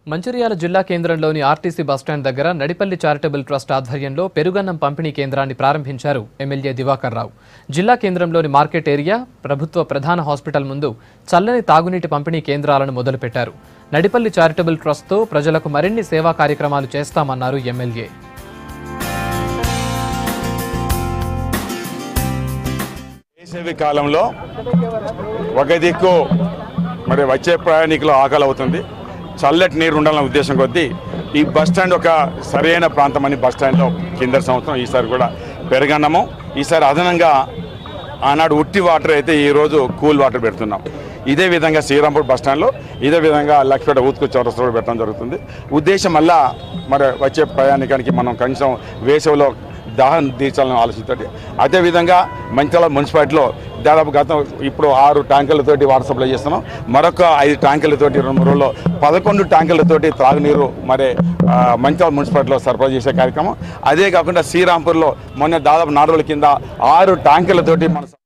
మంచిర్యాల జిల్లా కేంద్రంలోని RTC bus stand దగ్గర నడిపల్లి చారిటబుల్ ట్రస్ట్ ఆధ్వర్యంలో పెరుగన్నం పంపిణీ కేంద్రాన్ని ప్రారంభించారు ఎమ్మెల్యే దివాకర్ రావు జిల్లా కేంద్రంలోని మార్కెట్ ఏరియా ప్రభుత్వ ప్రధాన హాస్పిటల్ ముందు చల్లని తాగునీటి పంపిణీ కేంద్రాలను మొదలుపెట్టారు నడిపల్లి చారిటబుల్ ట్రస్ట్తో ప్రజలకు మరిన్ని సేవా కార్యక్రమాలు చేస్తామన్నారు ఎమ్మెల్యే వేసవి కాలంలో ఒక దిక్కు మరి వచ్చే ప్రయాణికులు ఆకలి అవుతుంది చల్లటి నీరు ఉండాలన్న ఉద్దేశం కొద్దీ ఈ బస్ స్టాండ్ ఒక సరైన ప్రాంతం అని బస్ స్టాండ్లో కింద సంవత్సరం ఈసారి కూడా పెరగన్నాము ఈసారి అదనంగా ఆనాడు ఉట్టి వాటర్ అయితే ఈరోజు కూల్ వాటర్ పెడుతున్నాం ఇదే విధంగా శ్రీరాంపూర్ బస్ స్టాండ్లో ఇదే విధంగా లక్ష్మీపేట ఊతుకు చౌరస్తా కూడా పెట్టడం జరుగుతుంది ఉద్దేశం మళ్ళా మరి వచ్చే ప్రయాణికానికి మనం కనీసం వేసవిలో దాహం తీర్చాలని ఆలోచనతోటి అదేవిధంగా మంచిర్యాల మున్సిపాలిటీలో దాదాపు గతం ఇప్పుడు ఆరు ట్యాంకులతోటి వాటర్ సప్లై చేస్తున్నాం మరొక ఐదు ట్యాంకులతోటి రెండు మూడు రోజుల్లో పదకొండు ట్యాంకులతోటి త్రాగునీరు మరి ఆ, మంచిర్యాల మున్సిపాలిటీలో సరఫరా చేసే కార్యక్రమం అదే కాకుండా శ్రీరాంపూర్లో మొన్న దాదాపు నాలుగు రోజుల కింద ఆరు ట్యాంకులతోటి మన